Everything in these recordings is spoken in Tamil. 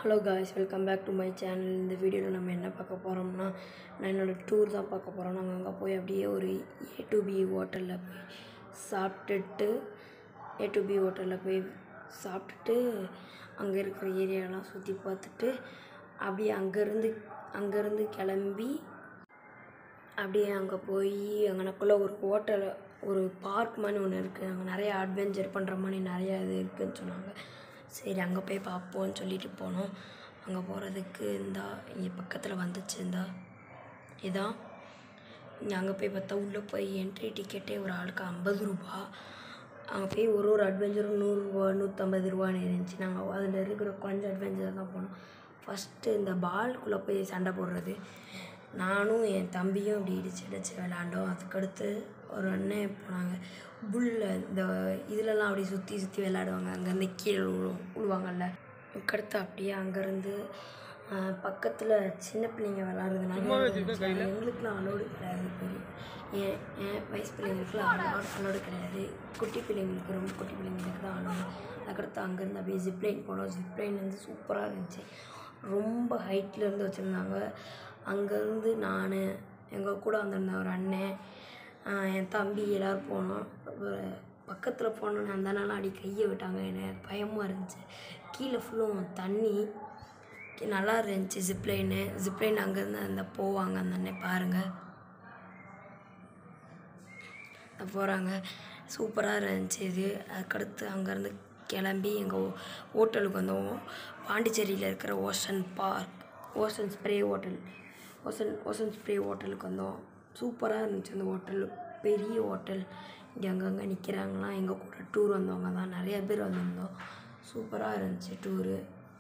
hello guys welcome back to my channel இந்த வீடியோவில் நம்ம என்ன பார்க்க போகிறோம்னா நான் என்னோடய டூர் தான் பார்க்க போகிறோம் நாங்கள் அங்கே போய் அப்படியே ஒரு ஏ டு பி ஹோட்டலில் போய் சாப்பிட்டுட்டு ஏ டு பி ஹோட்டலில் போய் சாப்பிட்டுட்டு அங்கே இருக்கிற ஏரியாலாம் சுற்றி பார்த்துட்டு அப்படியே அங்கேருந்து அங்கேருந்து கிளம்பி அப்படியே அங்கே போய் அங்கனக்குள்ளே ஒரு ஹோட்டல் ஒரு பார்க் மாதிரி ஒன்று இருக்குது அங்கே நிறைய அட்வென்ச்சர் பண்ணுற மாதிரி நிறையா இது இருக்குதுன்னு சொன்னாங்க சரி அங்கே போய் பார்ப்போம்னு சொல்லிட்டு போனோம் அங்கே போகிறதுக்கு இந்தா இங்கே பக்கத்தில் வந்துச்சு இந்தா இதான் இங்கே அங்கே போய் பார்த்தா உள்ளே போய் என்ட்ரி டிக்கெட்டே ஒரு ஆளுக்கு ஐம்பது ரூபா அங்கே போய் ஒரு ஒரு அட்வென்ச்சரும் நூறுரூவா நூற்றம்பது ரூபான்னு இருந்துச்சு நாங்கள் அதில் இருக்கிற கொஞ்சம் அட்வென்ச்சர் தான் போனோம் ஃபஸ்ட்டு இந்த பால்குள்ளே போய் சண்டை போடுறது நானும் என் தம்பியும் இப்படி இடிச்சு இடிச்சு விளாண்டோம் அதுக்கடுத்து ஒரு அண்ணன் போனாங்க புல்ல இந்த இதுலலாம் அப்படியே சுற்றி சுற்றி விளையாடுவாங்க அங்கேருந்து கீழே விழுவும் விழுவாங்கல்ல அதுக்கடுத்து அப்படியே அங்கேருந்து பக்கத்தில் சின்ன பிள்ளைங்க விளாட்றதுனால எங்களுக்குலாம் அலோடு கிடையாது பெரிய என் என் வயசு பிள்ளைங்களுக்குலாம் அலோடு அலோடு கிடையாது குட்டி பிள்ளைங்களுக்கு ரொம்ப குட்டி பிள்ளைங்களுக்கு தான் அலோடு அதுக்கடுத்து அங்கேருந்து அப்படியே ஜிப்லைன் போனோம் ஜிப்லைன் வந்து சூப்பராக இருந்துச்சு ரொம்ப ஹைட்டில் இருந்து வச்சுருந்தாங்க அங்கேருந்து நான் எங்கள் கூட வந்திருந்த ஒரு அண்ணன் என் தம்பி எல்லோரும் போனோம் பக்கத்தில் போனோன்னு அந்த அண்ணாலாம் அடி கையை விட்டாங்க எனக்கு பயமாக இருந்துச்சு கீழே ஃபுல்லும் தண்ணி நல்லா இருந்துச்சு ஜிப்லைனு ஜிப்லைன் அங்கேருந்து அந்த போவாங்க அந்த அண்ணன் பாருங்கள் போகிறாங்க சூப்பராக இருந்துச்சு இது அதுக்கடுத்து அங்கேருந்து கிளம்பி எங்கள் ஹோட்டலுக்கு வந்தோம் பாண்டிச்சேரியில் இருக்கிற ocean park ocean spray hotel ocean ocean spray ஹோட்டலுக்கு வந்தோம் சூப்பராக இருந்துச்சு அந்த ஹோட்டல் பெரிய ஹோட்டல் இங்கே அங்கங்கே நிற்கிறாங்களாம் எங்கள் கூட டூர் வந்தவங்க தான் நிறையா பேர் வந்திருந்தோம் சூப்பராக இருந்துச்சு டூரு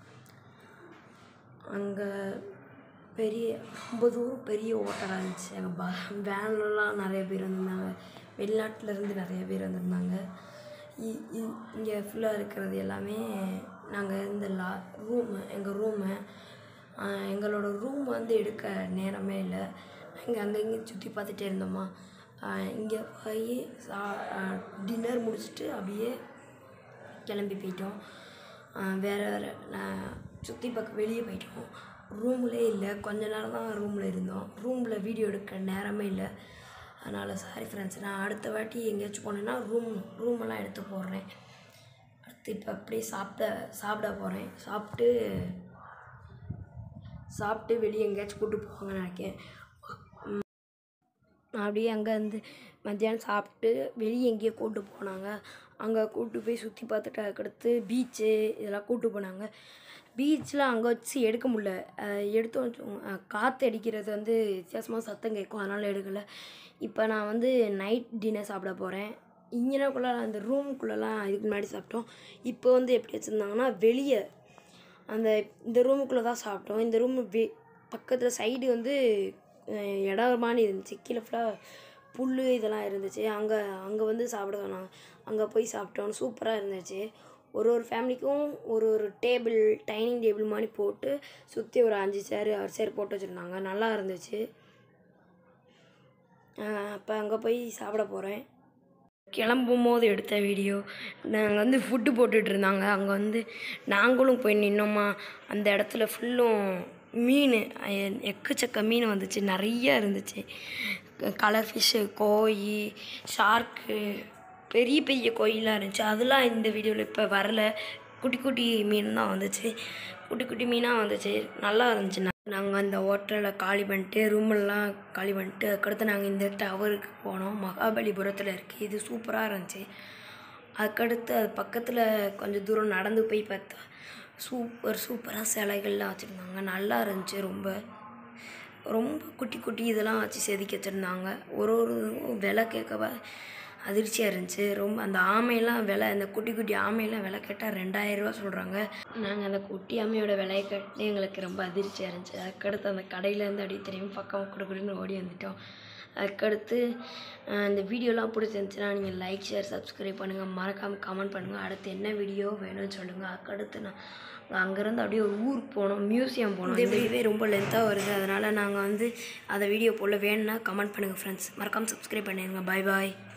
அங்கே பெரிய ரொம்ப தூரம் பெரிய ஹோட்டலாக இருந்துச்சு அங்கே ப வேன்லலாம் நிறைய பேர் வந்திருந்தாங்க வெளிநாட்டிலேருந்து நிறைய பேர் வந்திருந்தாங்க இங்கே ஃபுல்லாக இருக்கிறது எல்லாமே நாங்கள் இருந்த லா ரூமு எங்கள் ரூமு எங்களோட ரூம் வந்து எடுக்க நேரமே இல்லை இங்கே அங்கே இங்கே சுற்றி பார்த்துட்டே இருந்தோமா இங்கே போய் சா டின்னர் முடிச்சுட்டு அப்படியே கிளம்பி போயிட்டோம் வேறு வேறு நான் சுற்றி பார்க்க வெளியே போயிட்டோம் ரூம்லேயே இல்லை கொஞ்ச நேரம் தான் ரூமில் இருந்தோம் ரூமில் வீடியோ எடுக்க நேரமே இல்லை அதனால் சாரி ஃப்ரெண்ட்ஸ் நான் அடுத்த வாட்டி எங்கேயாச்சும் போனேன்னா ரூம் ரூமெல்லாம் எடுத்து போடுறேன் அடுத்து இப்போ அப்படியே சாப்பிட சாப்பிட போகிறேன் சாப்பிட்டு சாப்பிட்டு வெளியே எங்கேயாச்சும் கூப்பிட்டு போவாங்கன்னு நினைக்கிறேன் அப்படியே அங்கே வந்து மத்தியானம் சாப்பிட்டு வெளியே எங்கேயோ கூப்பிட்டு போனாங்க அங்கே கூப்பிட்டு போய் சுற்றி பார்த்துட்டு அதுக்கடுத்து பீச்சு இதெல்லாம் கூப்பிட்டு போனாங்க பீச்சில் அங்கே வச்சு எடுக்க முடில எடுத்தோம் வச்சோம் காற்று அடிக்கிறது வந்து வித்தியாசமாக சத்தம் கேட்கும் அதனால் எடுக்கலை இப்போ நான் வந்து நைட் டின்னர் சாப்பிட போகிறேன் இங்கேனாக்குள்ளே அந்த ரூமுக்குள்ளெலாம் இதுக்கு முன்னாடி சாப்பிட்டோம் இப்போ வந்து எப்படி வச்சுருந்தாங்கன்னா வெளியே அந்த இந்த ரூமுக்குள்ளே தான் சாப்பிட்டோம் இந்த ரூம் வெ பக்கத்தில் சைடு வந்து இடம் மாதிரி இருந்துச்சு கீழே ஃபுல்லாக புல் இதெல்லாம் இருந்துச்சு அங்கே அங்கே வந்து சாப்பிட சொன்னாங்க அங்கே போய் சாப்பிட்டோம் சூப்பராக இருந்துச்சு ஒரு ஒரு ஃபேமிலிக்கும் ஒரு ஒரு டேபிள் டைனிங் டேபிள் மாதிரி போட்டு சுற்றி ஒரு அஞ்சு சேர் ஆறு சேர் போட்டு வச்சுருந்தாங்க நல்லா இருந்துச்சு அப்போ அங்கே போய் சாப்பிட போகிறேன் கிளம்பும் போது எடுத்த வீடியோ நாங்கள் வந்து ஃபுட்டு போட்டுட்டு இருந்தாங்க அங்கே வந்து நாங்களும் போய் நின்னோமா அந்த இடத்துல ஃபுல்லும் மீன் எக்கச்சக்க மீன் வந்துச்சு நிறைய இருந்துச்சு கலர் ஃபிஷ்ஷு கோய் ஷார்க்கு பெரிய பெரிய கோயிலாக இருந்துச்சு அதெல்லாம் இந்த வீடியோவில் இப்போ வரல குட்டி குட்டி மீன் தான் வந்துச்சு குட்டி குட்டி மீனாக வந்துச்சு நல்லா இருந்துச்சு நாங்கள் அந்த ஹோட்டலில் காலி பண்ணிட்டு ரூமெல்லாம் காலி பண்ணிட்டு அதுக்கடுத்து நாங்கள் இந்த டவருக்கு போனோம் மகாபலிபுரத்தில் இருக்குது இது சூப்பராக இருந்துச்சு அதுக்கடுத்து அது பக்கத்தில் கொஞ்சம் தூரம் நடந்து போய் பார்த்தா சூப்பர் சூப்பராக சிலைகள்லாம் வச்சுருந்தாங்க நல்லா இருந்துச்சு ரொம்ப ரொம்ப குட்டி குட்டி இதெல்லாம் வச்சு செதுக்கி வச்சுருந்தாங்க ஒரு ஒரு விலை கேட்க அதிர்ச்சியாக இருந்துச்சு ரொம்ப அந்த ஆமையெல்லாம் விலை அந்த குட்டி குட்டி ஆமையெல்லாம் விலை கேட்டால் ரெண்டாயிரரூவா சொல்கிறாங்க நாங்கள் அந்த குட்டி ஆமையோட விலையை கட்டி எங்களுக்கு ரொம்ப அதிர்ச்சியாக இருந்துச்சு அதுக்கடுத்து அந்த கடையிலேருந்து அப்படியே திரும்பி பக்கம் கொடுக்குறேன்னு ஓடி வந்துட்டோம் அதுக்கடுத்து இந்த வீடியோலாம் பிடிச்சிருந்துச்சுன்னா நீங்கள் லைக் ஷேர் சப்ஸ்கிரைப் பண்ணுங்கள் மறக்காமல் கமெண்ட் பண்ணுங்கள் அடுத்து என்ன வீடியோ வேணும்னு சொல்லுங்கள் அதுக்கடுத்து நான் அங்கேருந்து அப்படியே ஒரு ஊருக்கு போனோம் மியூசியம் போனோம் இந்த வீடியோவே ரொம்ப லென்த்தாக வருது அதனால் நாங்கள் வந்து அதை வீடியோ போல் வேணும்னா கமெண்ட் பண்ணுங்கள் ஃப்ரெண்ட்ஸ் மறக்காமல் சப்ஸ்கிரைப் பண்ணிடுங்க பாய் பாய்